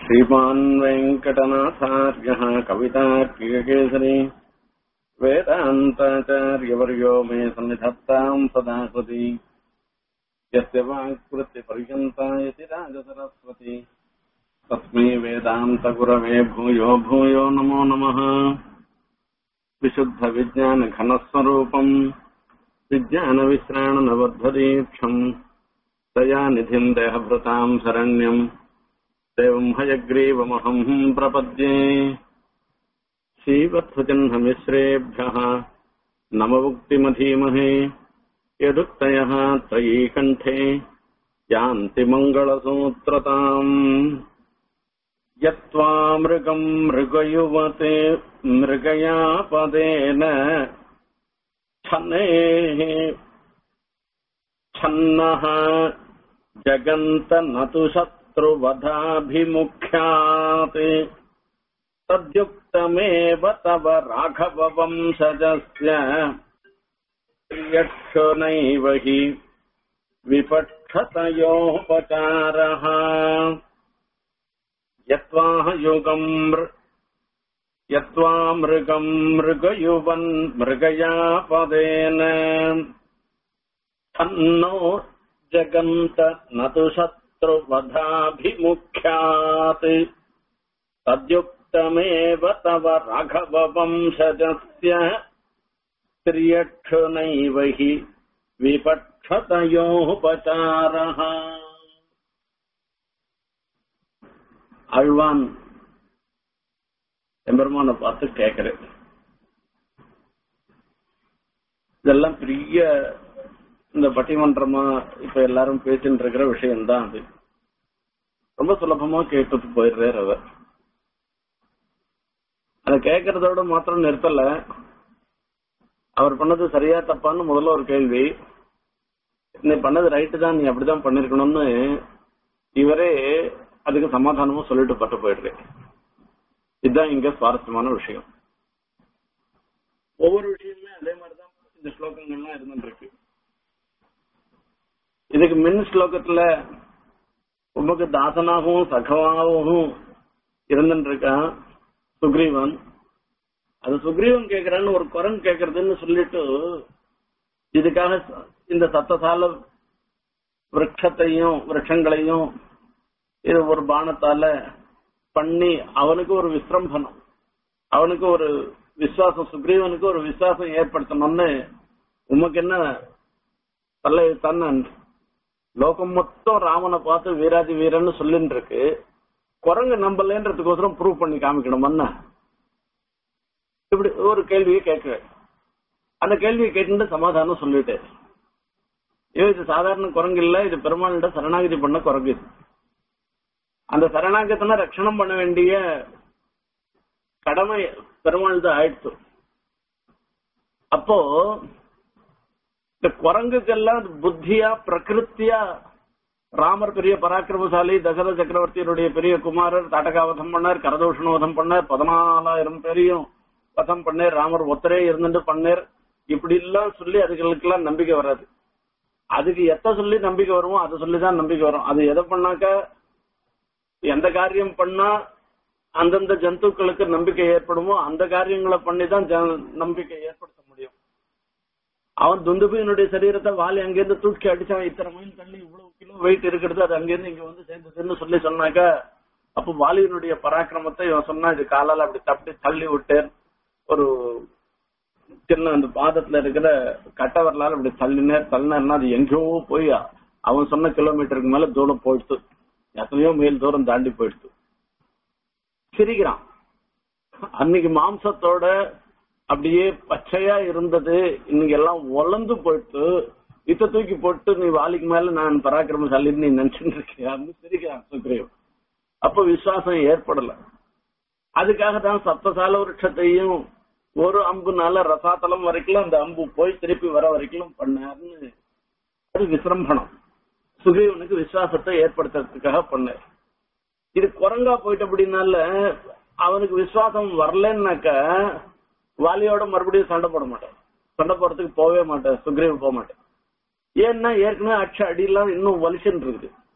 श्रीमान् वेङ्कटनाथार्यः कवितार्किककेसरी वेदान्ताचार्यवर्यो मे सन्निधत्ताम् सदा कृति यस्य वाक्कृत्यपर्यन्ता यति राजसरस्वती तस्मै वेदान्तगुरवे भूयो भूयो नमो नमः विशुद्धविज्ञानघनस्वरूपम् विज्ञानविश्राणनबद्धदीक्षम् दयानिधिम् देहभृताम् शरण्यम् देवम् हयग्रीवमहम् प्रपद्ये श्रीवत्सचिह्नमिश्रेभ्यः नममुक्तिमधीमहे यदुक्तयः त्रयी कण्ठे यान्ति मङ्गलसूत्रताम् यत्त्वा मृगम् मृगयुवते मृगयापदेन छन्नेः छन्नः जगन्त न तु शत्रुवधाभिमुख्यात् तद्युक्तमेव तव राघववंशजस्य यक्षुनैव हि विपक्षतयोपचारः यत्त्वा युगम् मृ- यत्त्वा मृगम् मृगयुवन् मृगयापदेन तन्नो जगन्त न तु शत्रुवधाभिमुख्यात् तद्युक्तमेव तव राघववंशजस्य त्र्यक्षुनैव हि विपक्षतयोपचारः அழ்வான் எம்பெருமானை பார்த்து கேட்கிறேன் இதெல்லாம் பெரிய இந்த பட்டிமன்றமா இப்ப எல்லாரும் பேசிட்டு இருக்கிற விஷயம்தான் அது ரொம்ப சுலபமா கேட்டுட்டு போயிடுறாரு அவர் அதை கேட்கறதோட மாத்திரம் நிறுத்தல அவர் பண்ணது சரியா தப்பான்னு முதல்ல ஒரு கேள்வி நீ பண்ணது ரைட்டு தான் நீ அப்படிதான் பண்ணிருக்கணும்னு இவரே அதுக்கு சமாதானமும் சொல்லிட்டு பட்டு போயிடுறேன் இதுதான் இங்க சுவாரஸ்யமான விஷயம் ஒவ்வொரு விஷயமே அதே மாதிரிதான் இந்த ஸ்லோகங்கள்லாம் இருந்துருக்கு இதுக்கு மின் ஸ்லோகத்துல உமக்கு தாசனாகவும் சகவாகவும் இருந்துட்டு இருக்கான் சுக்ரீவன் அது சுக்ரீவன் கேக்குறான்னு ஒரு குரங்கு கேக்குறதுன்னு சொல்லிட்டு இதுக்காக இந்த சத்தசால விரட்சத்தையும் விரட்சங்களையும் இது ஒரு பானத்தால பண்ணி அவனுக்கு ஒரு விசிரம்பனம் அவனுக்கு ஒரு விசுவாசம் சுக்ரீவனுக்கு ஒரு விசுவாசம் ஏற்படுத்தணும்னு உமக்கு என்ன தலை தன்னன் லோகம் மொத்தம் ராமனை பார்த்து வீராதி வீரன்னு சொல்லிட்டு இருக்கு குரங்கு நம்பலன்றதுக்கோசரம் ப்ரூவ் பண்ணி காமிக்கணுமன்னா இப்படி ஒரு கேள்வியை கேட்கிறேன் அந்த கேள்வியை கேட்டு சமாதானம் சொல்லிட்டேன் ஐயோ இது சாதாரண குரங்கு இல்ல இது பெருமாள்கிட்ட சரணாகதி பண்ண குரங்கு இது அந்த சரணாகத்தின ரட்சணம் பண்ண வேண்டிய கடமை பெருமாள் தான் ஆயிடுச்சு அப்போ இந்த குரங்குக்கெல்லாம் புத்தியா பிரகிருத்தியா ராமர் பெரிய பராக்கிரமசாலி தசரத சக்கரவர்த்தியினுடைய பெரிய குமாரர் தாட்டகாவதம் பண்ணார் கரதூஷணவதம் பண்ணார் பதினாலாயிரம் பேரையும் வதம் பண்ணார் ராமர் ஒத்தரே இருந்துட்டு பண்ணார் இப்படி எல்லாம் சொல்லி அதுகளுக்கெல்லாம் நம்பிக்கை வராது அதுக்கு எத்த சொல்லி நம்பிக்கை வருமோ அதை சொல்லிதான் நம்பிக்கை வரும் அது எதை பண்ணாக்க எந்த காரியம் பண்ணா அந்தந்த ஜந்துக்களுக்கு நம்பிக்கை ஏற்படுமோ அந்த காரியங்களை பண்ணி தான் நம்பிக்கை ஏற்படுத்த முடியும் அவன் துந்துபியினுடைய சரீரத்தை வாலி அங்கிருந்து தூக்கி அடிச்சான் இத்தனை மைல் தள்ளி இவ்வளவு கிலோ வெயிட் இருக்கிறது அது அங்கிருந்து இங்க வந்து சேர்ந்ததுன்னு சொல்லி சொன்னாக்க அப்போ வாலியினுடைய பராக்கிரமத்தை இவன் சொன்னா இது காலால அப்படி தப்பி தள்ளி விட்டேன் ஒரு சின்ன அந்த பாதத்துல இருக்கிற கட்டவரலால் அப்படி தள்ளினேர் தள்ளினா அது எங்கேயோ போய் அவன் சொன்ன கிலோமீட்டருக்கு மேல தூரம் போயிடுத்து எத்தனையோ மைல் தூரம் தாண்டி போயிடுத்து சிரிக்கிறான் அன்னைக்கு மாம்சத்தோட அப்படியே பச்சையா இருந்தது இன்னைக்கு எல்லாம் உலர்ந்து போயிட்டு இத்த தூக்கி போட்டு நீ வாலிக்கு மேல நான் பராக்கிரமசாலின்னு நீ நினைச்சுட்டு இருக்கியான்னு சிரிக்கிறான் சுக்ரீவ் அப்ப விசுவாசம் ஏற்படல அதுக்காக தான் சப்தசால விருட்சத்தையும் ஒரு அம்புனால ரசாத்தலம் வரைக்கும் அந்த அம்பு போய் திருப்பி வர வரைக்கும் பண்ணாருன்னு அது விசிரம்பணம் சுக்ரீவனுக்கு விசுவாசத்தை ஏற்படுத்துறதுக்காக பண்ணார் இது குரங்கா போயிட்டு அப்படின்னால அவனுக்கு விசுவாசம் வரலன்னாக்க வாலியோட மறுபடியும் சண்டை போட மாட்டான் சண்டை போறதுக்கு போகவே மாட்டேன் சுக்ரீவ் போக மாட்டேன் ஏன்னா ஏற்கனவே அச்ச அடியெல்லாம் இன்னும் வலிச்சுன்னு இருக்குது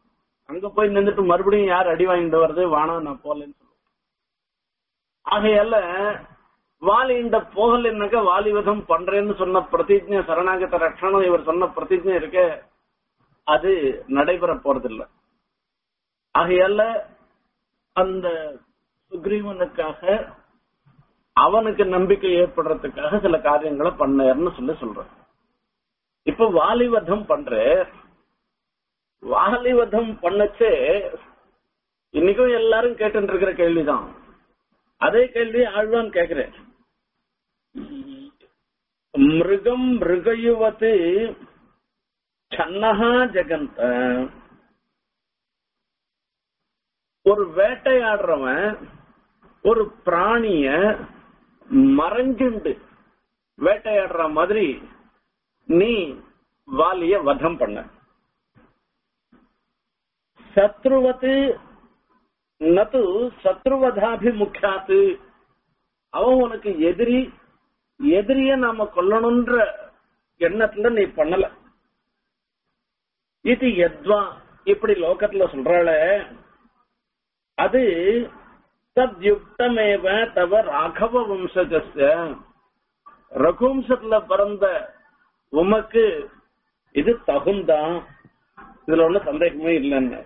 அங்க போய் நின்றுட்டு மறுபடியும் யார் அடி வாங்கிட்டு வருது வானா நான் போலன்னு சொல்லுவேன் ஆகையால வாலி இந்த போகலைன்னாக்க வாலிவதம் பண்றேன்னு சொன்ன பிரதிஜை சரணாகத ரட்சணம் இவர் சொன்ன பிரதிஜை இருக்க அது நடைபெற போறதில்லை ஆகையால அந்த சுக்ரீவனுக்காக அவனுக்கு நம்பிக்கை ஏற்படுறதுக்காக சில காரியங்களை பண்ணார்னு சொல்லி சொல்றேன் இப்ப வாலிவதம் பண்ற வாலிவதம் பண்ணச்சே இன்னைக்கும் எல்லாரும் கேட்டு இருக்கிற கேள்விதான் அதே கேள்வி ஆழ்வான் கேக்குறேன் மிருகம் மிருகயுவத்து சன்னஹா ஜெகந்த ஒரு வேட்டையாடுறவன் ஒரு பிராணிய மறைஞ்சுண்டு வேட்டையாடுற மாதிரி நீ வாலிய வதம் பண்ண சத்ருவத்து நது சத்ருவதாபிமுக்கியாத்து அவன் உனக்கு எதிரி எதிரிய நாம கொல்லணும்ன்ற எண்ணத்துல நீ பண்ணல இது எத்வா இப்படி லோகத்துல சொல்றாள அது தத்யுக்தமேவ தவ ராகவ வம்சஜஸ்ய ரகுவம்சத்துல பிறந்த உமக்கு இது தகுந்தான் இதுல ஒண்ணு சந்தேகமே இல்லைன்னு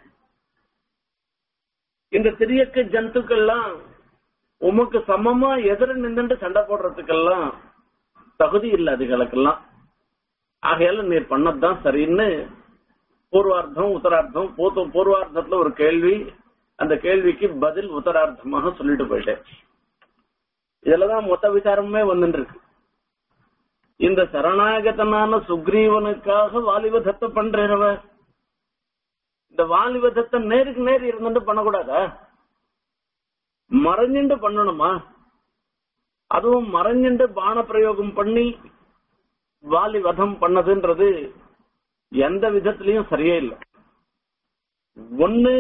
இந்த திரியக்க ஜந்துக்கள்லாம் உமக்கு சமமா எதிர நின்று சண்டை போடுறதுக்கெல்லாம் தகுதி இல்லை அதுகளுக்கெல்லாம் ஆகையால நீர் பண்ணதுதான் சரின்னு பூர்வார்த்தம் உத்தரார்த்தம் பூத்த பூர்வார்த்தத்துல ஒரு கேள்வி அந்த கேள்விக்கு பதில் உத்தரார்த்தமாக சொல்லிட்டு போயிட்டேன் இதுலதான் மொத்த விசாரமே வந்துட்டு இருக்கு இந்த சரணாகதனான சுக்ரீவனுக்காக வாலிபதத்தை பண்றவ இந்த வாலிபதத்தை நேருக்கு நேர் இருந்துட்டு பண்ணக்கூடாதா மறைஞ்சுண்டு பண்ணணுமா அதுவும் மறைஞ்சுண்டு பான பிரயோகம் பண்ணி வாலி வதம் பண்ணதுன்றது எந்த விதத்திலையும் சரியே இல்லை ஒண்ணு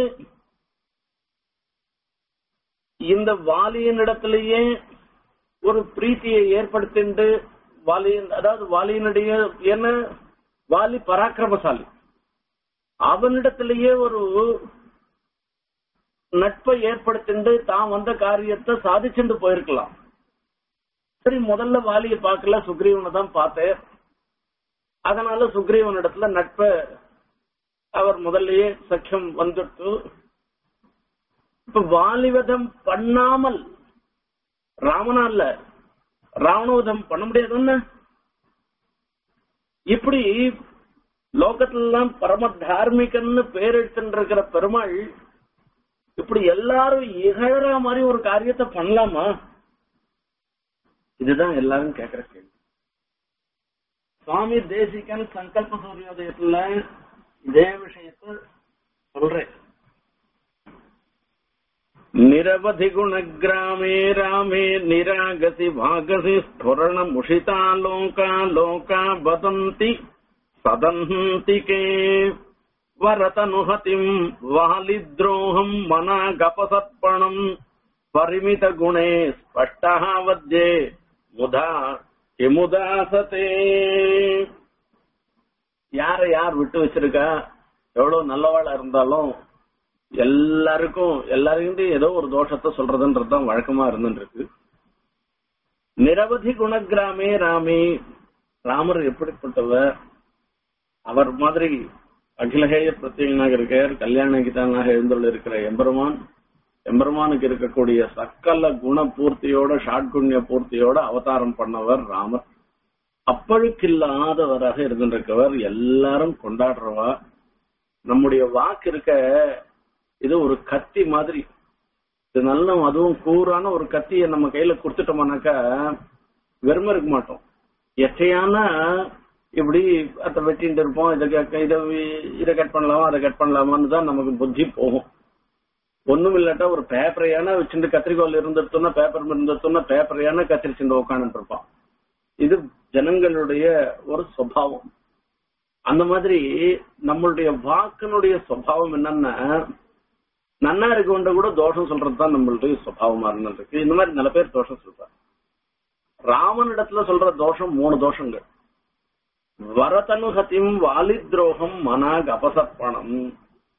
இந்த வாலியின் இடத்திலேயே ஒரு பிரீத்தியை ஏற்படுத்திண்டு வாலியின் அதாவது வாலியினுடைய என்ன வாலி பராக்கிரமசாலி அவனிடத்திலேயே ஒரு நட்பை ஏற்படுத்திண்டு தான் வந்த காரியத்தை சாதிச்சுட்டு போயிருக்கலாம் சரி முதல்ல வாலிய பார்க்கல சுக்ரீவனை தான் பார்த்தேன் அதனால சுக்ரீவன் இடத்துல நட்பை அவர் முதல்லயே சக்கியம் வந்துட்டு இப்ப வாலிவதம் பண்ணாமல் ராமனால ராவணவதம் பண்ண முடியாதுன்னு இப்படி லோகத்துல எல்லாம் பரம தார்மிகன்னு பேர் எடுத்துட்டு இருக்கிற பெருமாள் இப்படி எல்லாரும் இகழற மாதிரி ஒரு காரியத்தை பண்ணலாமா இதுதான் எல்லாரும் கேக்குற கேள்வி சுவாமி தேசிகன் சங்கல்ப சூரியோதயத்துல இதே விஷயத்த சொல்றேன் நிரவதி குணகிராமே ராமே நிராகசி பாகசி ஸ்புரண முஷிதா லோகா லோகா வதந்தி சதந்திகே வரதனுஹதிம் வாலித்ரோஹம் மனாகபசத்பணம் பரிமித குணே ஸ்பஷ்டா வத்யே முதா கிமுதாசதே யார யார் விட்டு வச்சிருக்கா எவ்வளவு நல்லவாளா இருந்தாலும் எல்லாருக்கும் எல்லாருக்கிட்டையும் ஏதோ ஒரு தோஷத்தை சொல்றதுன்றதுதான் வழக்கமா இருந்துருக்கு நிரவதி குணகிராமே ராமே ராமர் எப்படிப்பட்டவர் அவர் மாதிரி அகிலகேய பிரத்யேகனாக இருக்கார் கல்யாண கீதானாக எழுந்துள்ள இருக்கிற எம்பெருமான் எம்பெருமானுக்கு இருக்கக்கூடிய சக்கல குண பூர்த்தியோட ஷாட்குண்ய பூர்த்தியோட அவதாரம் பண்ணவர் ராமர் அப்பழுக்கில்லாதவராக இருந்திருக்கவர் எல்லாரும் கொண்டாடுறவா நம்முடைய வாக்கு இருக்க இது ஒரு கத்தி மாதிரி இது நல்ல அதுவும் கூறான ஒரு கத்தியை நம்ம கையில கொடுத்துட்டோம்னாக்கா வெறுமை இருக்க மாட்டோம் எச்சையான இப்படி அதை வெட்டிட்டு இருப்போம் இதை க- இதை வி- இதை கட் பண்ணலாமா அதை கட் பண்ணலாமான்னு தான் நமக்கு புத்தி போகும் ஒண்ணும் இல்லாட்டா ஒரு பேப்பரையான வச்சுட்டு கத்திரிக்கோல் இருந்துட்டோம்னா பேப்பர் இருந்துட்டோம்னா பேப்பரையான கத்திரிச்சுட்டு உட்காந்துட்டு இருப்பான் இது ஜனங்களுடைய ஒரு சுபாவம் அந்த மாதிரி நம்மளுடைய வாக்கினுடைய சுபாவம் என்னன்னா நன்னா இருக்கவன்ட கூட தோஷம் சொல்றது தான் நம்மளுடைய சுபாவமா இருந்திருக்கு இந்த மாதிரி நல்ல பேர் தோஷம் சொல்றாங்க ராமன் இடத்துல சொல்ற தோஷம் மூணு தோஷங்கள் வரதனுகத்திம் வாலி துரோகம் மனாக் அபசப்பணம்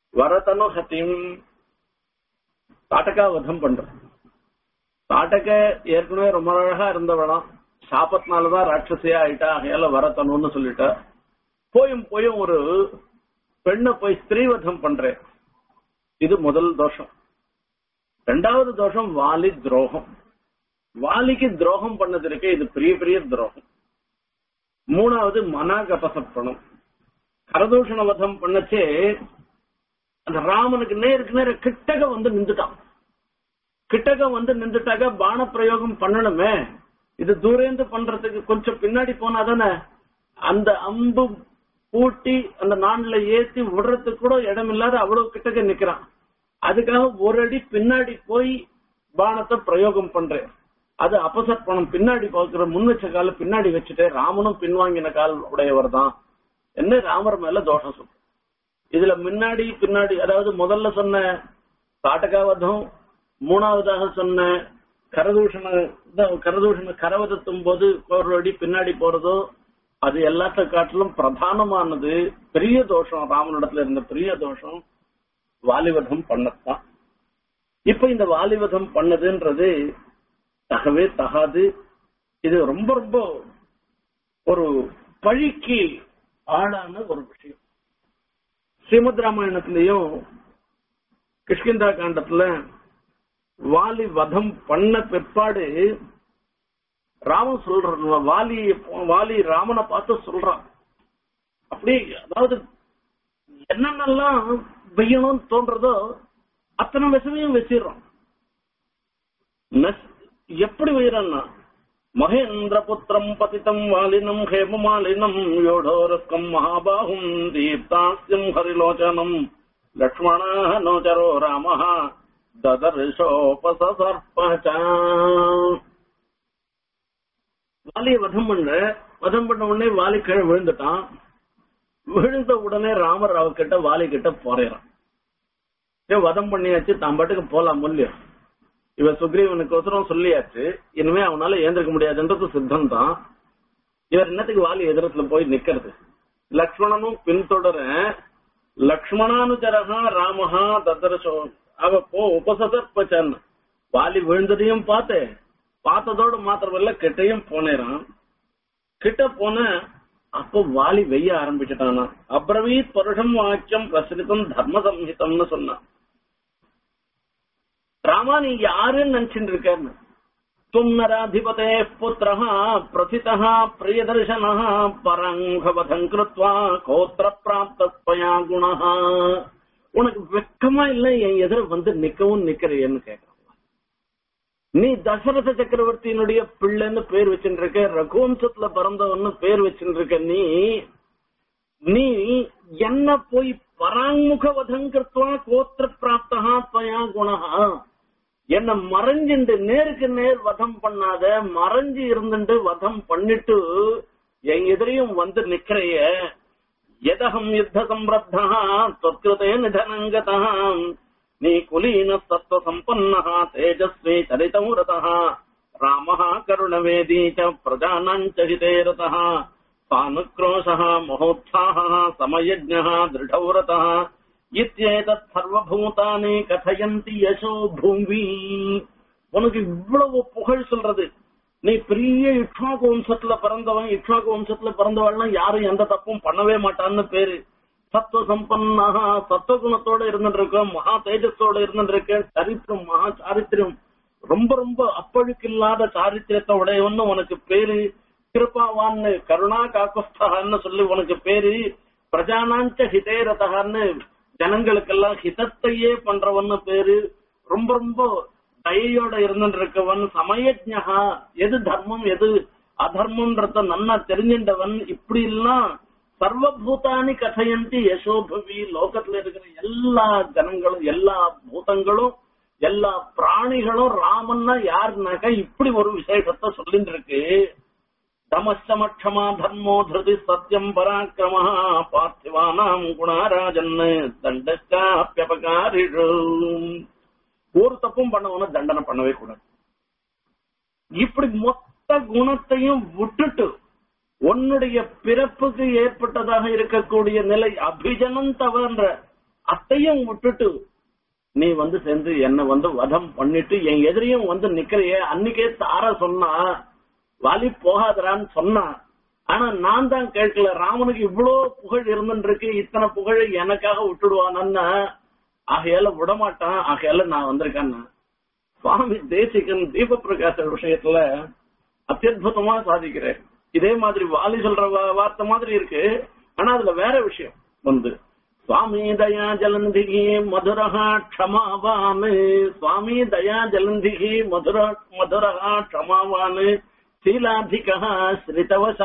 வரதனு ஹதிம் தாட்டகா வதம் பண்ற தாட்டக ஏற்கனவே ரொம்ப அழகா இருந்தவளாம் சாபத்தினாலதான் ராட்சசியா ஆயிட்டா ஆகையால வரத்தணும்னு சொல்லிட்டா போயும் போயும் ஒரு பெண்ணை போய் ஸ்திரீவதம் பண்றேன் இது முதல் தோஷம் ரெண்டாவது தோஷம் வாலி துரோகம் வாலிக்கு துரோகம் பண்ணது இருக்கு இது பெரிய பெரிய துரோகம் மூணாவது மனாகபசப்பணம் கரதூஷண வதம் பண்ணச்சே அந்த ராமனுக்கு நேருக்கு நேர கிட்டக வந்து நின்றுட்டான் கிட்டக வந்து நின்றுட்டாக்க பான பிரயோகம் பண்ணணுமே இது தூரேந்து பண்றதுக்கு கொஞ்சம் பின்னாடி போனா தானே அந்த அம்பு பூட்டி அந்த நான்ல ஏத்தி விடுறதுக்கு கூட இடம் இல்லாத அவ்வளவு கிட்டக்க நிக்கிறான் அதுக்காக ஒரு அடி பின்னாடி போய் பானத்தை பிரயோகம் பண்றேன் அது அபசட் பணம் பின்னாடி பார்க்கிற முன் வச்ச கால பின்னாடி வச்சுட்டு ராமனும் பின்வாங்கின கால் உடையவர் தான் என்ன ராமர் மேல தோஷம் சொல்ற இதுல முன்னாடி பின்னாடி அதாவது முதல்ல சொன்ன தாட்டகாவதம் மூணாவதாக சொன்ன கரதூஷண கரதூஷண கரவதத்தும் போது ஒரு அடி பின்னாடி போறதோ அது எல்லாத்த காட்டிலும் பிரதானமானது பெரிய தோஷம் ராமனிடத்துல இருந்த பெரிய தோஷம் வாலிவதம் பண்ணத்தான் இப்ப இந்த வாலிவதம் பண்ணதுன்றது தகவே தகாது இது ரொம்ப ரொம்ப ஒரு பழிக்கு ஆளான ஒரு விஷயம் ஸ்ரீமத் ராமாயணத்திலையும் கிஷ்கிந்தா காண்டத்துல வாலி வதம் பண்ண பிற்பாடு ராமன் சொல்ற வாலி வாலி ராமனை பார்த்து சொல்றான் அப்படி அதாவது என்னென்னலாம் வெய்யணும்னு தோன்றதோ அத்தனை விஷமையும் வச்சிடறோம் எப்படி வைறான்னா மகேந்திர புத்திரம் பதித்தம் வாலினம் ஹேமமாலினம் யோடோரக்கம் மகாபாகும் தீப்தாஸ்யம் ஹரிலோச்சனம் லக்ஷ்மணோச்சரோ ராம ததர்ஷோபசர்பச்ச வாலிய வதம் பண்ண வதம் பண்ண உடனே வாலி கீழே விழுந்துட்டான் விழுந்த உடனே ராமர் அவகிட்ட வாலி கிட்ட போறேறான் வதம் பண்ணியாச்சு தான் பாட்டுக்கு போலாம் இல்லையா இவ சுக்ரீவனுக்கோசரம் சொல்லியாச்சு இனிமே அவனால ஏந்திருக்க முடியாதுன்றது சித்தம் தான் இவர் என்னத்துக்கு வாலி எதிரத்துல போய் நிக்கிறது லக்ஷ்மணனும் பின்தொடர லக்ஷ்மணானுச்சரகா ராமஹா ததரசோ அவ போ உபசதற்பச்சன் வாலி விழுந்ததையும் பார்த்தேன் பார்த்ததோடு மாத்திரமல்ல கிட்டையும் போனேறான் கிட்ட போன அப்போ வாலி வெய்ய ஆரம்பிச்சுட்டானா அப்ரவீத் பருஷம் வாக்கியம் பிரசரித்தம் தர்ம சம்ஹிதம்னு சொன்னான் ராமா நீ யாருன்னு நினைச்சுட்டு இருக்கன்னு தும் நராதிபதே புத்திர பிரசிதா பிரியதர்சன பரங்கவதம் கிருத்வா கோத்திர பிராப்தயா குண உனக்கு வெக்கமா இல்ல என் எதிர வந்து நிக்கவும் நிக்கிறேன்னு கேக்குறான் நீ தசரத சக்கரவர்த்தியினுடைய பிள்ளைன்னு பேர் வச்சுட்டு இருக்க ரகுவம்சத்துல பிறந்தவன்னு பேர் வச்சுட்டு இருக்க நீ நீ என்ன போய் பராங்முக வதங்கிருத்வா கோத்திர பிராப்தா துவயா குணா என்ன மறைஞ்சுண்டு நேருக்கு நேர் வதம் பண்ணாத மறைஞ்சு இருந்துட்டு வதம் பண்ணிட்டு என் எதிரையும் வந்து நிக்கிறைய எதகம் யுத்த சம்பிரத்தா தொத்கிருதே நிதனங்கதா நீ குலீன சத்வ சம்பன்ன தேஜஸ்வி சரிதம் ரதா ராம கருணவேதி ச பிரஜானாஞ்ச ஹிதே ரதः சானுக்ரோஷः மகோत्साहः समयज्ञः दृढव्रतः இத்தேதத் சர்வபூதானி கதையந்தி யசோ பூமி உனக்கு இவ்வளவு புகழ் சொல்றது நீ பெரிய இக்ஷாக்கு வம்சத்துல பிறந்தவன் இக்ஷாக்கு வம்சத்துல பிறந்தவள்னா யாரும் எந்த தப்பும் பண்ணவே மாட்டான்னு பேரு சத்துவ சம்பன்னாக சத்துவ குணத்தோட இருந்துட்டு இருக்க மகா தேஜஸோட இருந்துட்டு இருக்க சரித்திரம் மகா சாரித்திரம் ரொம்ப ரொம்ப அப்பழுக்கு இல்லாத சாரித்திரத்தை உடையவன்னு உனக்கு பேரு கிருப்பாவான்னு கருணா காக்குஸ்தகான்னு சொல்லி உனக்கு பேரு பிரஜானாஞ்ச ஹிதேரதகான்னு ஜனங்களுக்கெல்லாம் ஹிதத்தையே பண்றவன்னு பேரு ரொம்ப ரொம்ப தயையோட இருந்துட்டு இருக்கவன் சமயஜா எது தர்மம் எது அதர்மம்ன்றத நன்னா தெரிஞ்சின்றவன் இப்படி எல்லாம் சர்வபூதானி கதையந்தி யசோபவி லோகத்துல இருக்கிற எல்லா ஜனங்களும் எல்லா பூதங்களும் எல்லா பிராணிகளும் ராமன்னா யாருனாக்கா இப்படி ஒரு விசேஷத்தை சொல்லிட்டு இருக்கு தமசமக்ஷமா தர்மோ திருதி சத்தியம் பராக்கிரம பார்த்திவானாம் குணாராஜன் தண்டச்சாப்பியபகாரிஷு ஒரு தப்பும் பண்ணவன தண்டனை பண்ணவே கூடாது இப்படி மொத்த குணத்தையும் விட்டுட்டு உன்னுடைய பிறப்புக்கு ஏற்பட்டதாக இருக்கக்கூடிய நிலை அபிஜனம் தவன்ற அத்தையும் விட்டுட்டு நீ வந்து சேர்ந்து என்ன வந்து வதம் பண்ணிட்டு என் எதிரியும் வந்து நிக்கிறையே அன்னைக்கே தார சொன்னா வாலி போகாதரான்னு சொன்னா ஆனா நான் தான் கேட்கல ராமனுக்கு இவ்வளவு புகழ் இருந்துருக்கு இத்தனை புகழை எனக்காக விட்டுடுவானன்னா ஆகையால விடமாட்டான் ஆகையால நான் வந்திருக்கேன்னா சுவாமி தேசிகன் தீப பிரகாச விஷயத்துல அத்தியுதமா சாதிக்கிறேன் இதே மாதிரி வாலி சொல்ற வா- வார்த்தை மாதிரி இருக்கு ஆனா அதுல வேற விஷயம் வந்து சுவாமி தயா ஜலந்திகி மதுரஹா க்ஷமாவான் சுவாமி தயா ஜலந்திகி மதுர மதுரஹா க்ஷமாவான் சீலாதிகா ஸ்ரிதவசா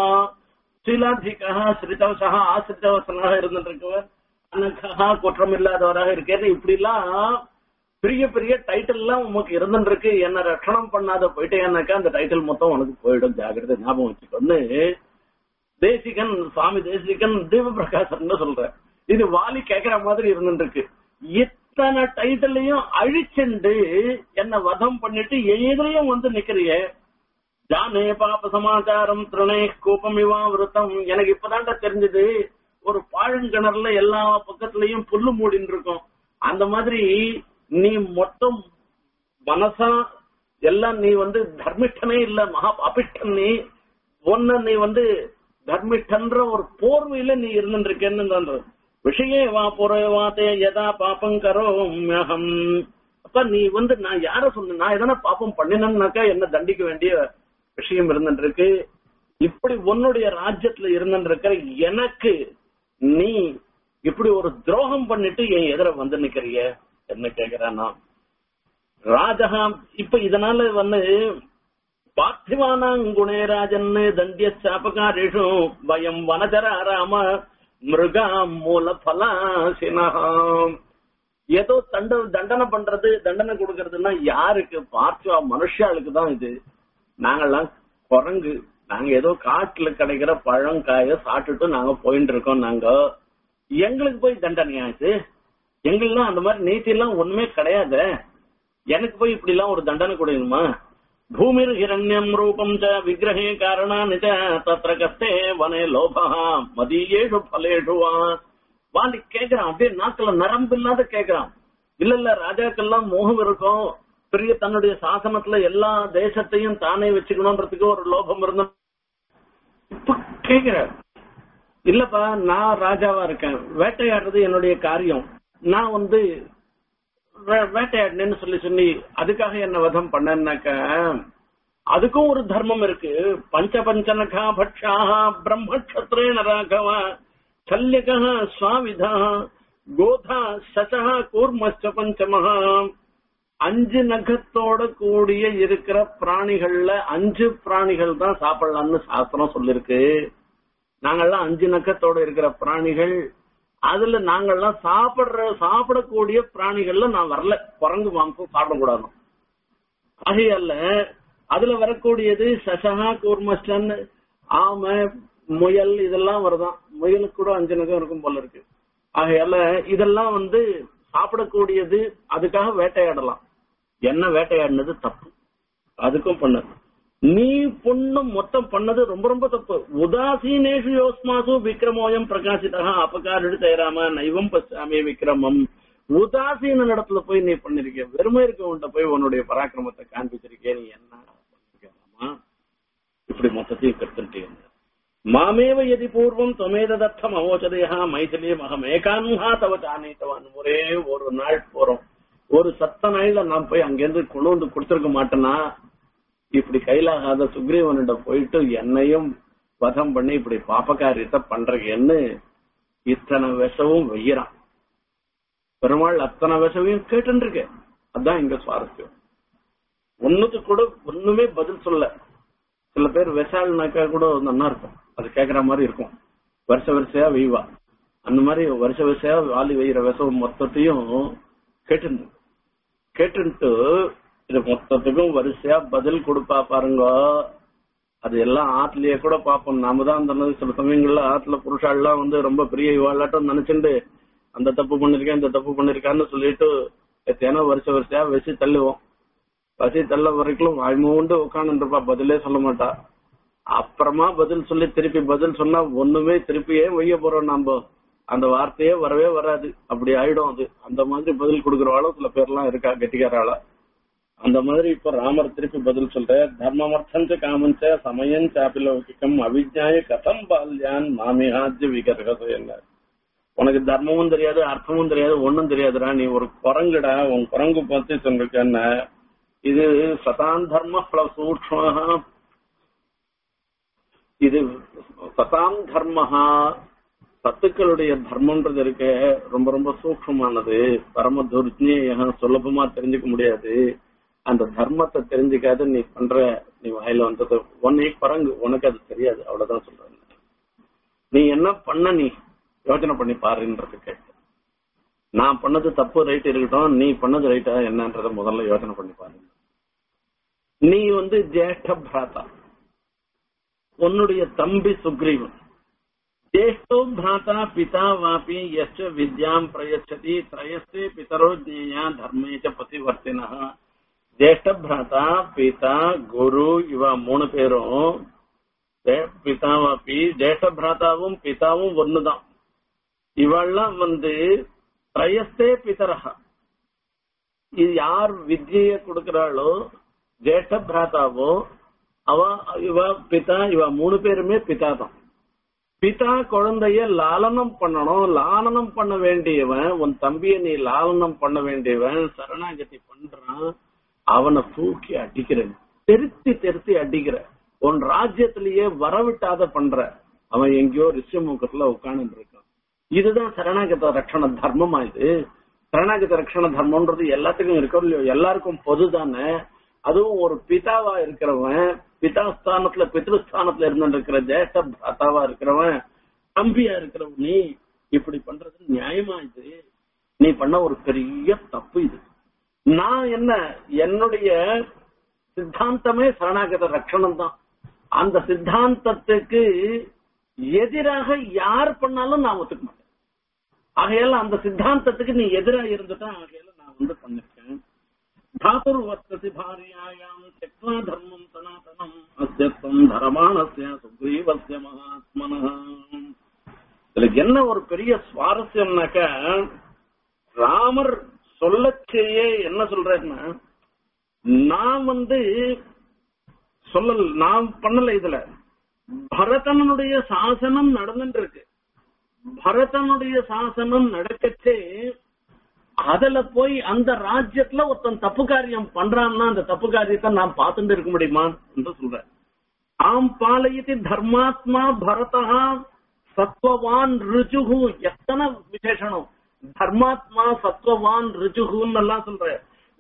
சீலாதிகா ஸ்ரிதவசா ஆசிரிதவசனாக இருந்துருக்கவர் அனகா குற்றம் இல்லாதவராக இருக்கேன்னு இப்படி எல்லாம் பெரிய பெரிய டைட்டில் எல்லாம் உமக்கு இருந்துருக்கு என்ன ரட்சணம் பண்ணாத போயிட்டேன்னாக்கா அந்த டைட்டில் மொத்தம் உனக்கு போயிடும் ஜாகிரதை ஞாபகம் வச்சுக்கொண்டு தேசிகன் சுவாமி தேசிகன் தீப பிரகாசன் சொல்ற இது வாலி கேக்குற மாதிரி இருந்துருக்கு இத்தனை டைட்டிலையும் அழிச்சுண்டு என்ன வதம் பண்ணிட்டு எதிரையும் வந்து நிக்கிறியே ஜானே பாப சமாச்சாரம் திருணே கோபமிவா விருத்தம் எனக்கு இப்பதான்டா தெரிஞ்சது ஒரு பாழங்கிணறுல எல்லா பக்கத்துலயும் புல்லு மூடின்னு இருக்கும் அந்த மாதிரி நீ மொத்தம் மனசா எல்லாம் நீ வந்து தர்மிஷ்டனே இல்ல மகா பாபிஷ்டன் நீ ஒன்ன நீ வந்து தர்மிஷ்டன்ற ஒரு போர்வையில நீ இருந்துருக்கேன்னு விஷயே வா புறே வாத்தே யதா பாப்பம் கரோம்யகம் அப்ப நீ வந்து நான் யார சொன்ன நான் எதனா பாப்பம் பண்ணினேன்னாக்கா என்ன தண்டிக்க வேண்டிய விஷயம் இருந்துருக்கு இப்படி உன்னுடைய ராஜ்யத்துல இருந்துருக்கிற எனக்கு நீ இப்படி ஒரு துரோகம் பண்ணிட்டு என் எதிர வந்து நிக்கிறிய என்ன கேக்குறானா ராஜகா இப்ப இதனால வந்து பார்த்திவானாங்குணே ராஜன் தண்டிய சாபகாரிஷு வயம் வனஜரா ராம மிருகா மூல பலாசினகாம் ஏதோ தண்ட தண்டனை பண்றது தண்டனை கொடுக்கறதுன்னா யாருக்கு பார்த்திவா மனுஷாளுக்கு தான் இது நாங்கெல்லாம் குரங்கு நாங்க ஏதோ காட்டுல கிடைக்கிற பழம் காய சாப்பிட்டுட்டு நாங்க போயிட்டு இருக்கோம் நாங்க எங்களுக்கு போய் தண்டனையா இது எங்களுக்கெல்லாம் அந்த மாதிரி நீதி எல்லாம் ஒண்ணுமே கிடையாது எனக்கு போய் இப்படி எல்லாம் ஒரு தண்டனை கொடுக்கணுமா பூமிர் ஹிரண்யம் ரூபம் ச விக்கிரகே காரணானி ச தத்ர கஸ்தே வனே லோபா மதியேஷு பலேஷு வா வாலி கேக்குறான் அப்படியே நாக்குல நரம்பு இல்லாத கேக்குறான் இல்ல இல்ல ராஜாக்கெல்லாம் மோகம் இருக்கும் பெரிய தன்னுடைய சாசனத்துல எல்லா தேசத்தையும் தானே வச்சுக்கணும்ன்றதுக்கு ஒரு லோபம் இருந்த இப்ப கேக்குற இல்லப்பா நான் ராஜாவா இருக்கேன் வேட்டையாடுறது என்னுடைய காரியம் நான் வந்து வே- வேட்டையாடினேன்னு சொல்லி சொல்லி அதுக்காக என்ன வதம் பண்ணேன்னாக்க அதுக்கும் ஒரு தர்மம் இருக்கு பஞ்ச பஞ்சனகா பட்சா பிரம்மக்ஷத்ரேன ராகவ சல்யக சுவாவிதா கோதா சசா கூர்மச்ச பஞ்சமஹா அஞ்சு நகத்தோட கூடிய இருக்கிற பிராணிகள்ல அஞ்சு பிராணிகள் தான் சாப்பிடலாம்னு சாஸ்திரம் சொல்லிருக்கு நாங்கெல்லாம் அஞ்சு நக்கத்தோட இருக்கிற பிராணிகள் அதுல நாங்கெல்லாம் சாப்பிடுற சாப்பிடக்கூடிய பிராணிகள்ல நான் வரல குரங்கு மாംസം சாப்பிடக்கூடாது ஆகையால அதுல வரக்கூடியது சசகா கூர்மஸ்டன் ஆமை முயல் இதெல்லாம் வருதான் முயலுக்கு கூட அஞ்சு நகம் இருக்கும் போல இருக்கு ஆகையால இதெல்லாம் வந்து சாப்பிடக்கூடியது அதுக்காக வேட்டையாடலாம் என்ன வேட்டையாடினது தப்பு அதுக்கும் பண்ணது நீ பொண்ணு மொத்தம் பண்ணது ரொம்ப ரொம்ப தப்பு உதாசீனேஷு யோஸ்மாசு விக்ரமோயம் பிரகாசிதா அபகாரிடு தயராம நைவம் பசாமி விக்ரமம் உதாசீன இடத்துல போய் நீ பண்ணிருக்க வெறுமை இருக்கவன்ட்ட போய் உன்னுடைய பராக்கிரமத்தை காண்பிச்சிருக்கே நீ என்ன பண்ணிருக்கலாமா இப்படி மொத்தத்தையும் கத்துட்டே மாமேவ எதி பூர்வம் தொமேத தத்தம் அவோச்சதையா மைதிலே மகம் ஏகான்ஹா தவ தானேத்தவான் ஒரே ஒரு நாள் போறோம் ஒரு சத்த நாள்ல நான் போய் அங்கிருந்து கொண்டு வந்து கொடுத்திருக்க மாட்டேனா இப்படி கையிலாகாத சுக்ரீவனிடம் போயிட்டு என்னையும் வதம் பண்ணி இப்படி பாப்பகாரியத்தை பண்றீங்கன்னு இத்தனை விஷவும் வெய்யறான் பெருமாள் அத்தனை விஷவையும் கேட்டுருக்க அதான் இங்க சுவாரஸ்யம் ஒண்ணுக்கு கூட ஒண்ணுமே பதில் சொல்ல சில பேர் விஷால்னாக்கா கூட நல்லா இருக்கும் அது கேக்குற மாதிரி இருக்கும் வருஷ வருஷையா வெய்வா அந்த மாதிரி வருஷ வருஷையா வாலி வெய்கிற விஷம் மொத்தத்தையும் கேட்டு கேட்டுட்டு இது மொத்தத்துக்கும் வரிசையா பதில் கொடுப்பா பாருங்க அது எல்லாம் ஆத்துலயே கூட பாப்போம் நாம தான் அந்த மாதிரி சில சமயங்கள்ல ஆத்துல புருஷாலாம் வந்து ரொம்ப பெரிய இவாளாட்டம் நினைச்சுண்டு அந்த தப்பு பண்ணிருக்கேன் இந்த தப்பு பண்ணிருக்கான்னு சொல்லிட்டு எத்தேனோ வருஷ வருஷயா வச்சு தள்ளுவோம் வச்சு தள்ள வரைக்கும் வாய்மூண்டு உட்காந்து இருப்பா பதிலே சொல்ல மாட்டா அப்புறமா பதில் சொல்லி திருப்பி பதில் சொன்னா ஒண்ணுமே திருப்பி ஏன் வைய போறோம் நாம அந்த வார்த்தையே வரவே வராது அப்படி ஆயிடும் அது அந்த மாதிரி பதில் கொடுக்கறவாளும் சில பேர்லாம் இருக்கா கெட்டிக்காராளா அந்த மாதிரி இப்ப ராமர் திருப்பி பதில் சொல்ற தர்மமர்த்தஞ்ச காமஞ்ச சமயம் சாப்பிலௌகிக்கம் அவிஜாய கதம் பால்யான் மாமியாஜ்ய விகர்கது என்ன உனக்கு தர்மமும் தெரியாது அர்த்தமும் தெரியாது ஒண்ணும் தெரியாதுடா நீ ஒரு குரங்குடா உன் குரங்கு பார்த்து சொல்லிருக்க என்ன இது சதான் தர்ம பிளஸ் சூக்ஷ்ம இது சதாம் தர்மஹா சத்துக்களுடைய தர்மம்ன்றது இருக்க ரொம்ப ரொம்ப சூக்ஷமானது பரம துர்ஜ்யம் சுலபமா தெரிஞ்சுக்க முடியாது அந்த தர்மத்தை தெரிஞ்சுக்காத நீ பண்ற நீ வாயில வந்தது உன்னை குரங்கு உனக்கு அது தெரியாது அவ்வளவுதான் சொல்றேன் நீ என்ன பண்ண நீ யோசனை பண்ணி பாருன்றது கேட்டு நான் பண்ணது தப்பு ரைட் இருக்கட்டும் நீ பண்ணது ரைட்டா என்னன்றத முதல்ல யோசனை பண்ணி பாருங்க நீ வந்து ஜேஷ்ட பிராதா உன்னுடைய தம்பி சுக்ரீவன் ஜேஷ்டோ பிராதா பிதா வாபி எச்ச வித்யாம் பிரயச்சதி திரயஸ்தே பிதரோ ஜேயா தர்மேச்ச பதிவர்த்தினா ஜேஷ்ட பிராதா பிதா குரு இவ மூணு பேரும் பிதாவாப்பி ஜேஷ்ட பிராதாவும் பிதாவும் ஒண்ணுதான் இவெல்லாம் வந்து திரயஸ்தே பிதரஹா இது யார் வித்தியை கொடுக்கிறாளோ ஜேஷ்ட பிராதாவோ அவ இவ பிதா இவ மூணு பேருமே பிதா தான் பிதா குழந்தைய லாலனம் பண்ணணும் லாலனம் பண்ண வேண்டியவன் உன் தம்பிய நீ லாலனம் பண்ண வேண்டியவன் சரணாகதி பண்றான் அவனை தூக்கி அடிக்கிற திருத்தி திருத்தி அடிக்கிற உன் ராஜ்யத்திலேயே வரவிட்டாத பண்ற அவன் எங்கேயோ ரிஷமுகத்துல உட்கார்ந்து இருக்கான் இதுதான் சரணாகத ரட்சண தர்மமா இது சரணாகத ரட்சண தர்மம்ன்றது எல்லாத்துக்கும் இருக்கோ இல்லையோ எல்லாருக்கும் பொதுதானே அதுவும் ஒரு பிதாவா இருக்கிறவன் பிதா ஸ்தானத்துல பித்ருஸ்தானத்துல இருந்து இருக்கிற ஜேஷ்ட பிராத்தாவா இருக்கிறவன் தம்பியா இருக்கிறவன் நீ இப்படி பண்றது நியாயமா இது நீ பண்ண ஒரு பெரிய தப்பு இது நான் என்ன என்னுடைய சித்தாந்தமே சரணாகத ரட்சணம் தான் அந்த சித்தாந்தத்துக்கு எதிராக யார் பண்ணாலும் நான் ஒத்துக்க மாட்டேன் ஆகையால அந்த சித்தாந்தத்துக்கு நீ எதிராக இருந்துட்டா ஆகையால நான் வந்து பண்ணிருக்கேன் धातुर्वर्तति भार्यायाम् त्यक्त्वा धर्मम् सनातनम् अस्य त्वम् धरमाणस्य सुग्रीवस्य महात्मनः இதுல என்ன ஒரு பெரிய சுவாரஸ்யம்னாக்க ராமர் சொல்லச்சேயே என்ன சொல்றேன்னா நான் வந்து சொல்லல நான் பண்ணல இதுல பரதனுடைய சாசனம் நடந்துட்டு இருக்கு பரதனுடைய சாசனம் நடக்கச்சே அதுல போய் அந்த ராஜ்யத்துல ஒருத்தன் தப்பு காரியம் பண்றான்னா அந்த தப்பு காரியத்தை நான் பார்த்துட்டு இருக்க முடியுமா என்று சொல்ற ஆம் பாலயதி தர்மாத்மா பரதா சத்வவான் ருஜுகு எத்தனை விசேஷனம் தர்மாத்மா சத்வவான் ருஜுகுன்னு எல்லாம் சொல்ற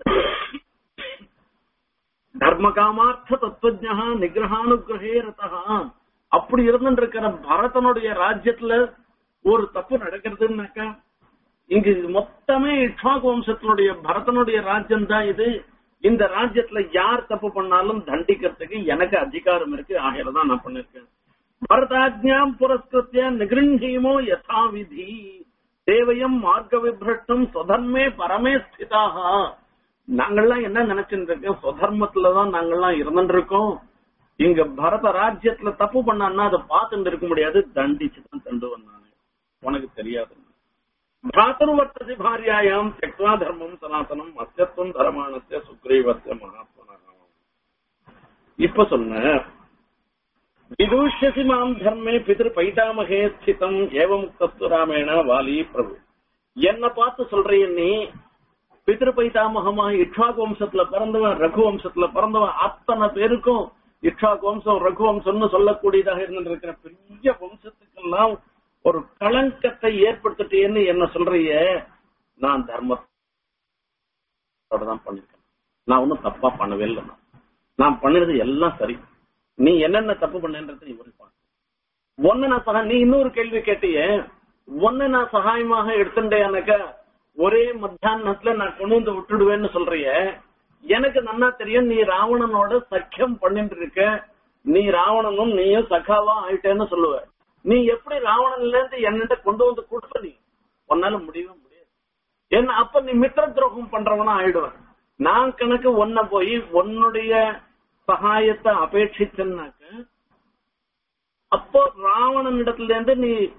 தர்ம காமார்த்த தத்துவஜா நிகிரகானுகிரகே ரதா அப்படி இருந்துட்டு இருக்கிற பரதனுடைய ராஜ்யத்துல ஒரு தப்பு நடக்கிறதுனாக்கா இங்கு மொத்தமே இட்வாக் வம்சத்தினுடைய பரதனுடைய ராஜ்யம் தான் இது இந்த ராஜ்யத்துல யார் தப்பு பண்ணாலும் தண்டிக்கிறதுக்கு எனக்கு அதிகாரம் இருக்கு ஆகையில தான் நான் பண்ணிருக்கேன் பரதாஜ்ஞாம் புரஸ்கிருத்திய நிகிருஹீமோ யதா விதி தேவயம் மார்க்க விபிரஷ்டம் சுதர்மே பரமே ஸ்திதாக நாங்கள்லாம் என்ன நினைச்சுட்டு இருக்கோம் சுதர்மத்துலதான் நாங்கள்லாம் இருந்துட்டு இருக்கோம் இங்க பரத ராஜ்யத்துல தப்பு பண்ணான்னா அதை பார்த்துட்டு இருக்க முடியாது தண்டிச்சு தான் தண்டுவன் நானு உனக்கு தெரியாது भ्रातुर्वर्तति भार्यायाम् त्यक्त्वा धर्मम् सनातनम् அஸ்யத்துவம் தரமானஸ்ய சுக்ரீவஸ்ய மகாத்மனா இப்ப சொன்ன விதூஷ்யசி மாம் தர்மே பிதிரு பைதாமகே ஸ்திதம் ஏவமுக்தஸ்து ராமேண வாலி பிரபு என்ன பார்த்து சொல்றிய நீ பிதிரு பைதாமகமா இட்வாக் வம்சத்துல பிறந்தவன் ரகு வம்சத்துல பிறந்தவன் அத்தனை பேருக்கும் இட்வாக் வம்சம் ரகு வம்சம்னு சொல்லக்கூடியதாக இருந்துட்டு இருக்கிற பெரிய வம்சத்துக்கெல்லாம் ஒரு களங்கத்தை ஏற்படுத்திட்டேன்னு என்ன சொல்றிய நான் தர்மத்தோட தான் பண்ணிருக்கேன் நான் ஒன்னும் தப்பா பண்ணவே இல்லை நான். நான் பண்ணினது எல்லாம் சரி நீ என்னென்ன தப்பு பண்ணன்றது நீ ஒரு ஒன்னு நான் சகா நீ இன்னொரு கேள்வி கேட்டியே ஒன்னு நான் சகாயமாக எடுத்துட்டேனாக்க ஒரே மத்தியானத்துல நான் கொண்டு வந்து விட்டுடுவேன்னு சொல்றிய எனக்கு நன்னா தெரியும் நீ ராவணனோட சக்கியம் பண்ணிட்டு இருக்க நீ ராவணனும் நீயும் சகாவா ஆயிட்டேன்னு சொல்லுவ நீ எப்படி ராவணன்ல இருந்து என்னிட்ட கொண்டு வந்து கொடுப்ப நீ உன்னால முடியவே முடியாது என்ன அப்ப நீ மித்திர துரோகம் பண்றவனா ஆயிடுவேன் நான் கணக்கு ஒன்ன போய் உன்னுடைய சகாயத்தை அபேட்சிச்சன்னாக்க அப்போ ராவணன் இடத்துல இருந்து நீ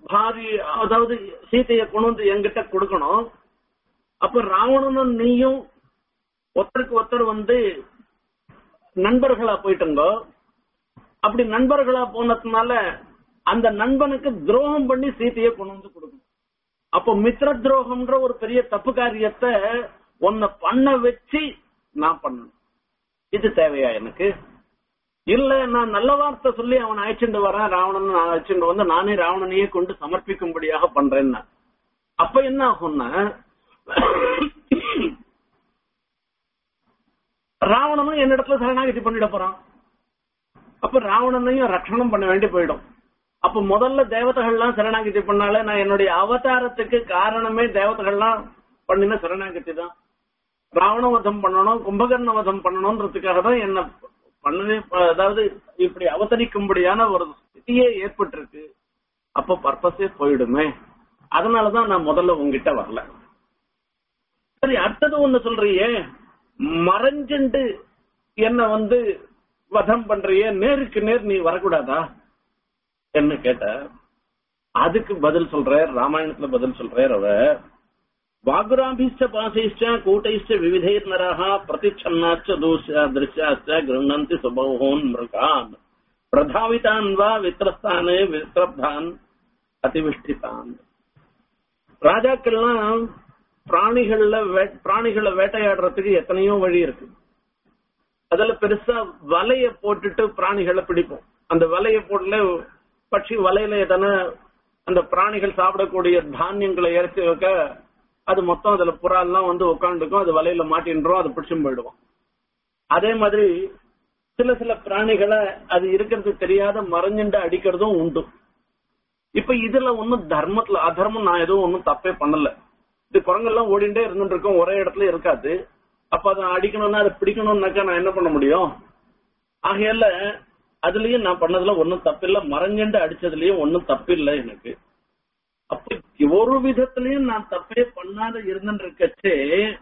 பாரி அதாவது சீதையை கொண்டு வந்து என்கிட்ட கொடுக்கணும் அப்ப ராவணனும் நீயும் ஒருத்தருக்கு ஒருத்தர் வந்து நண்பர்களா போயிட்டுங்கோ அப்படி நண்பர்களா போனதுனால அந்த நண்பனுக்கு துரோகம் பண்ணி சீதையை கொண்டு வந்து கொடுக்கணும் அப்போ மித்ர துரோகம்ன்ற ஒரு பெரிய தப்பு காரியத்தை உன்னை பண்ண வச்சு நான் பண்ணணும் இது தேவையா எனக்கு இல்ல நான் நல்ல வார்த்தை சொல்லி அவன் அழைச்சிட்டு வரேன் ராவணன் நான் அழைச்சிட்டு வந்து நானே ராவணனையே கொண்டு சமர்ப்பிக்கும்படியாக பண்றேன்னா அப்ப என்ன ஆகும்னா ராவணனும் என்னிடத்துல சரணாகதி பண்ணிட போறான் அப்ப ராவணனையும் ரட்சணம் பண்ண வேண்டி போயிடும் அப்ப முதல்ல தேவதைகள்லாம் சரணாகதி பண்ணாலே நான் என்னுடைய அவதாரத்துக்கு காரணமே தேவதைகள்லாம் பண்ணின சரணாகதி தான் ராவண வதம் பண்ணணும் கும்பகர்ண வதம் பண்ணணும்ன்றதுக்காக தான் என்ன பண்ணவே அதாவது இப்படி அவதரிக்கும்படியான ஒரு ஸ்திதியே ஏற்பட்டிருக்கு அப்ப பர்பஸே போயிடுமே அதனாலதான் நான் முதல்ல உங்ககிட்ட வரல சரி அடுத்தது ஒண்ணு சொல்றியே மறைஞ்சுண்டு என்ன வந்து வதம் பண்றியே நேருக்கு நேர் நீ வரக்கூடாதா என்ன கேட்ட அதுக்கு பதில் சொல்ற ராமாயணத்துல பதில் சொல்றார் அவ வாகுராபிஷ்ட பாசைஷ்ட கூட்டைஷ்ட விவிதைர் நரஹா பிரதிச்சன்னாச்ச தூஷ திருஷ்யாச்ச கிருண்ணந்தி சுபோகோன் மிருகான் பிரதாவிதான் வா வித்திரஸ்தானே வித்திரப்தான் அதிவிஷ்டிதான் ராஜாக்கள்லாம் பிராணிகள்ல வே- பிராணிகளை வேட்டையாடுறதுக்கு எத்தனையோ வழி இருக்கு அதுல பெருசா வலைய போட்டுட்டு பிராணிகளை பிடிப்போம் அந்த வலைய போட்டுல பட்சி வலையில எதனா அந்த பிராணிகள் சாப்பிடக்கூடிய தானியங்களை இறச்சி வைக்க அது மொத்தம் அதுல புறாலாம் வந்து உட்காந்துக்கும் அது வலையில மாட்டின்றோம் அது பிடிச்சும் போயிடுவோம் அதே மாதிரி சில சில பிராணிகளை அது இருக்கிறது தெரியாத மறைஞ்சுண்டு அடிக்கிறதும் உண்டு இப்ப இதுல ஒண்ணும் தர்மத்துல அதர்மம் நான் எதுவும் ஒண்ணும் தப்பே பண்ணல இது குரங்கெல்லாம் ஓடிண்டே இருந்துட்டு இருக்கோம் ஒரே இடத்துல இருக்காது அப்ப அதை அடிக்கணும்னா அதை பிடிக்கணும்னாக்கா நான் என்ன பண்ண முடியும் ஆகையால அதுலயும் நான் பண்ணதுல ஒன்னும் தப்பில்ல மறைஞ்சுண்டு அடிச்சதுலயும் ஒன்னும் தப்பில்லை எனக்கு அப்ப ஒரு விதத்திலயும் நான் தப்பே பண்ணாத இருந்துட்டு இருக்கச்சே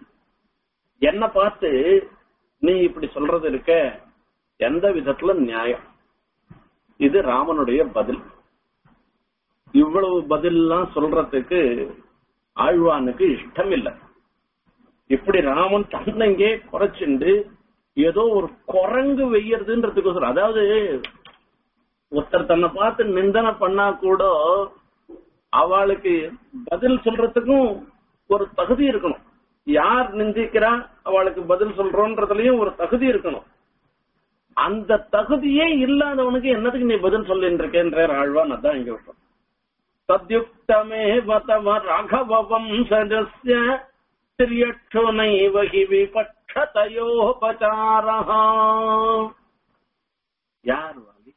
என்ன பார்த்து நீ இப்படி சொல்றது இருக்க எந்த விதத்துல நியாயம் இது ராமனுடைய பதில் இவ்வளவு பதில்லாம் சொல்றதுக்கு ஆழ்வானுக்கு இஷ்டம் இல்லை இப்படி ராமன் தன்னங்கே குறைச்சுண்டு ஏதோ ஒரு குரங்கு வெய்யறதுன்றதுக்கோசரம் அதாவது ஒருத்தர் தன்னை பார்த்து நிந்தனை பண்ணா கூட அவளுக்கு பதில் சொல்றதுக்கும் ஒரு தகுதி இருக்கணும் யார் நிந்திக்கிறா அவளுக்கு பதில் சொல்றோன்றதுலயும் ஒரு தகுதி இருக்கணும் அந்த தகுதியே இல்லாதவனுக்கு என்னத்துக்கு நீ பதில் சொல்லிட்டு இருக்கேன்ற ஆழ்வான் அதான் இங்க விஷயம் தத்யுக்தமே வதம ராகவம் சதஸ்ய திரியட்சோ நைவ ஹி விபட்சதயோபசாரः யார் வாலி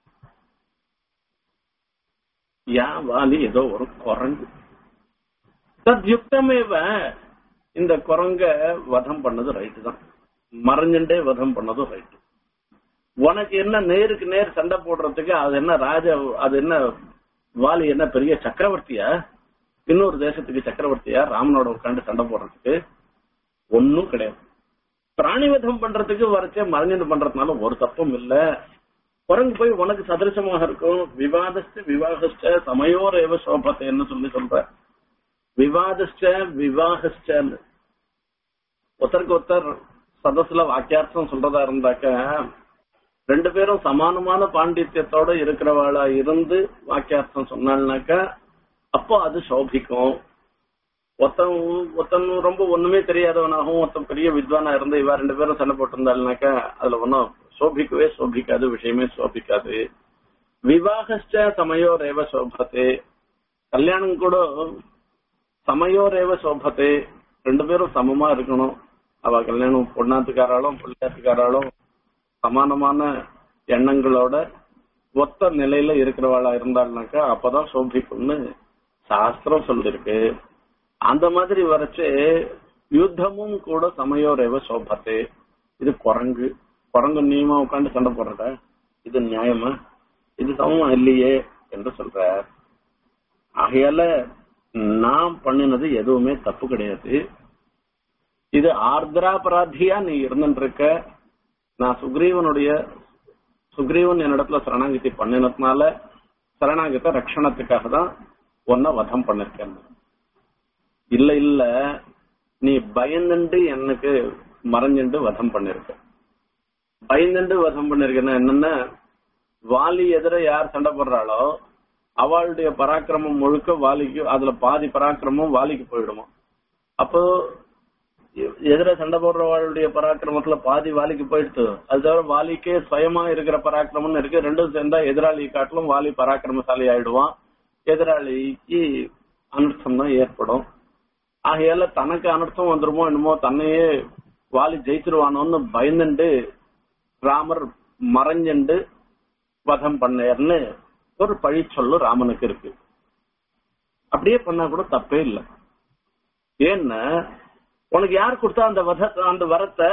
யா வாலி ஏதோ ஒரு குரங்கு தத்யுக்தமேவ இந்த குரங்க வதம் பண்ணது ரைட்டு தான் மறைஞ்சுட்டே வதம் பண்ணதும் ரைட்டு உனக்கு என்ன நேருக்கு நேர் சண்டை போடுறதுக்கு அது என்ன ராஜ அது என்ன வாலி என்ன பெரிய சக்கரவர்த்தியா இன்னொரு தேசத்துக்கு சக்கரவர்த்தியா ராமனோட உட்காந்து சண்டை போடுறதுக்கு ஒன்னும் கிடையாது பிராணிவதம் பண்றதுக்கு வரைச்சே மறைஞ்சிட்டு பண்றதுனால ஒரு தப்பும் இல்ல குரங்கு போய் உனக்கு சதிருஷமாக இருக்கும் விவாதஸ்ட விவாகஸ்ட சமயோர் ஏவ சோபத்தை என்ன சொல்லி சொல்ற விவாதஸ்ட விவாகஸ்டன்னு ஒருத்தருக்கு ஒருத்தர் சதசுல வாக்கியார்த்தம் சொல்றதா இருந்தாக்க ரெண்டு பேரும் சமானமான பாண்டித்யத்தோட இருக்கிறவாளா இருந்து வாக்கியார்த்தம் சொன்னாள்னாக்கா அப்போ அது சோபிக்கும் ஒருத்தன் ஒருத்தன் ரொம்ப ஒண்ணுமே தெரியாதவனாகவும் ஒருத்தன் பெரிய வித்வானா இருந்து இவா ரெண்டு பேரும் சண்டை போட்டிருந்தாள்னாக்கா அதுல ஒன்னும் சோபிக்கவே சோபிக்காது விஷயமே சோபிக்காது விவாகஸ்ட சமயோரேவ சோபத்தே கல்யாணம் கூட சமயோரேவ சோபத்தே ரெண்டு பேரும் சமமா இருக்கணும் அவ கல்யாணம் பொண்ணாத்துக்காராலும் பிள்ளையாத்துக்காராலும் சமானமான எண்ணங்களோட ஒத்த நிலையில இருக்கிறவாளா இருந்தாள்னாக்கா அப்பதான் சோபிக்கும்னு சாஸ்திரம் சொல்லிருக்கு அந்த மாதிரி வரைச்சு யுத்தமும் கூட சமயோரேவ சோபத்தே இது குரங்கு குரங்கு நீமா உட்காந்து சண்டை போடுறத இது நியாயமா இது சமமா இல்லையே என்று சொல்ற ஆகையால நான் பண்ணினது எதுவுமே தப்பு கிடையாது இது ஆர்திராபராதியா நீ இருந்துட்டு இருக்க நான் சுக்ரீவனுடைய சுக்ரீவன் என்னிடத்துல சரணாகதி பண்ணினதுனால சரணாகத்தை ரட்சணத்துக்காக தான் உன்னை வதம் பண்ணிருக்கேன் இல்ல இல்ல நீ பயந்துண்டு எனக்கு மறைஞ்சுண்டு வதம் பண்ணிருக்க பயந்துண்டு வதம் பண்ணிருக்கேன்னா என்னன்னா வாலி எதிர யார் சண்டை போடுறாளோ அவளுடைய பராக்கிரமம் முழுக்க வாலிக்கு அதுல பாதி பராக்கிரமம் வாலிக்கு போயிடுமா அப்போ எ- எதிர சண்டை போடுறவாளுடைய பராக்கிரமத்துல பாதி வாலிக்கு போயிடுத்து அது தவிர வாலிக்கே சுயமா இருக்கிற பராக்கிரமம்னு இருக்கு ரெண்டும் சேர்ந்தா எதிராளி காட்டிலும் வாலி பராக்கிரமசாலி ஆயிடுவான் எதிராளிக்கு அனர்த்தம் தான் ஏற்படும் ஆகையால தனக்கு அனர்த்தம் வந்துருமோ என்னமோ தன்னையே வாலி ஜெயிச்சிருவானோன்னு பயந்துண்டு ராமர் மறைஞ்சுண்டு வதம் பண்ணேர்னு ஒரு பழி சொல்லு ராமனுக்கு இருக்கு அப்படியே பண்ணா கூட தப்பே இல்லை ஏன்னா உனக்கு யார் கொடுத்தா அந்த வத அந்த வரத்தை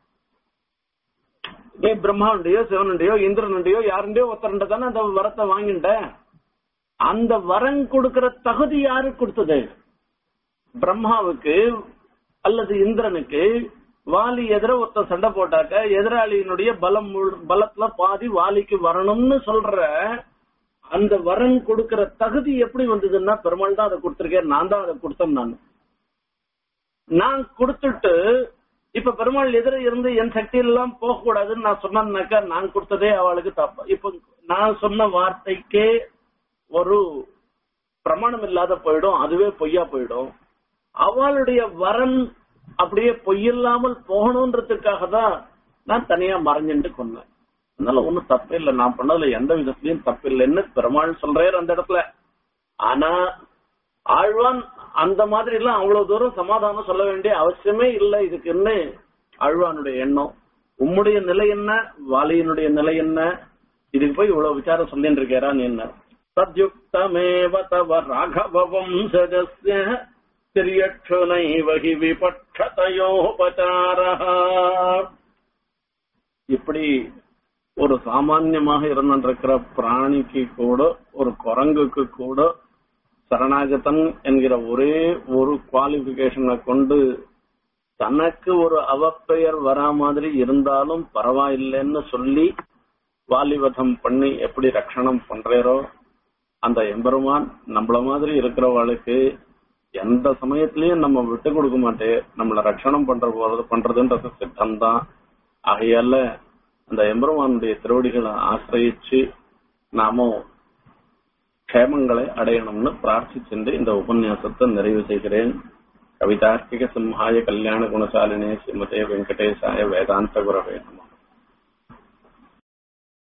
நீ பிரம்மாவுடையோ சிவனுடையோ இந்திரனுடையோ யாருடையோ ஒருத்தருண்ட தானே அந்த வரத்தை வாங்கிட்ட அந்த வரம் கொடுக்கிற தகுதி யாருக்கு கொடுத்தது பிரம்மாவுக்கு அல்லது இந்திரனுக்கு வாலி எதிர ஒருத்தன் சண்டை போட்டாக்க எதிராளியினுடைய பலம் முழு- பலத்துல பாதி வாலிக்கு வரணும்னு சொல்ற அந்த வரம் கொடுக்கிற தகுதி எப்படி வந்ததுன்னா பெருமாள் தான் அதை கொடுத்திருக்கேன் நான் தான் அதை கொடுத்தேன் நான் நான் கொடுத்துட்டு இப்ப பெருமாள் எதிர இருந்து என் சக்தி எல்லாம் போக கூடாதுன்னு நான் சொன்னேன்னாக்கா நான் கொடுத்ததே அவளுக்கு தப்பு இப்ப நான் சொன்ன வார்த்தைக்கே ஒரு பிரமாணம் இல்லாத போயிடும் அதுவே பொய்யா போயிடும் அவளுடைய வரன் அப்படியே பொய்யில்லாமல் போகணுன்றதுக்காக தான் நான் தனியா மறைஞ்சுட்டு கொன்னேன் அதனால ஒண்ணும் தப்பு இல்லை நான் பண்ணதுல எந்த விதத்திலயும் தப்பு இல்லைன்னு பெருமாள் சொல்றாரு அந்த இடத்துல ஆனா ஆழ்வான் அந்த மாதிரி எல்லாம் அவ்வளவு தூரம் சமாதானம் சொல்ல வேண்டிய அவசியமே இல்லை இதுக்குன்னு ஆழ்வானுடைய எண்ணம் உம்முடைய நிலை என்ன வாலியினுடைய நிலை என்ன இதுக்கு போய் இவ்வளவு விசாரம் சொல்லிட்டு இருக்காரா நீ என்ன சத்யுக்தமேவ தவ ராகவ வம்சஜஸ்ய திரியட்சுனைவகி விபட்சதயோபசார இப்படி ஒரு சாமான்யமாக இருந்திருக்கிற பிராணிக்கு கூட ஒரு குரங்குக்கு கூட சரணாகதன் என்கிற ஒரே ஒரு குவாலிபிகேஷனை கொண்டு தனக்கு ஒரு அவப்பெயர் வரா மாதிரி இருந்தாலும் பரவாயில்லைன்னு சொல்லி வாலிவதம் பண்ணி எப்படி ரட்சணம் பண்றாரோ அந்த எம்பெருமான் நம்மள மாதிரி இருக்கிறவளுக்கு எந்த சமயத்திலயும் நம்ம விட்டு கொடுக்க மாட்டே நம்மள ரட்சணம் பண்ற போறது பண்றதுன்றது சித்தம் தான் ஆகையால அந்த எம்பெருமானுடைய திருவடிகளை ஆசிரயிச்சு நாமும் க்ஷேமங்களை அடையணும்னு பிரார்த்திச்சென்று இந்த உபன்யாசத்தை நிறைவு செய்கிறேன் கவிதார்க்கிக சிம்ஹாய கல்யாண குணசாலினே ஸ்ரீமதே வெங்கடேசாய வேதாந்த குரவே நமः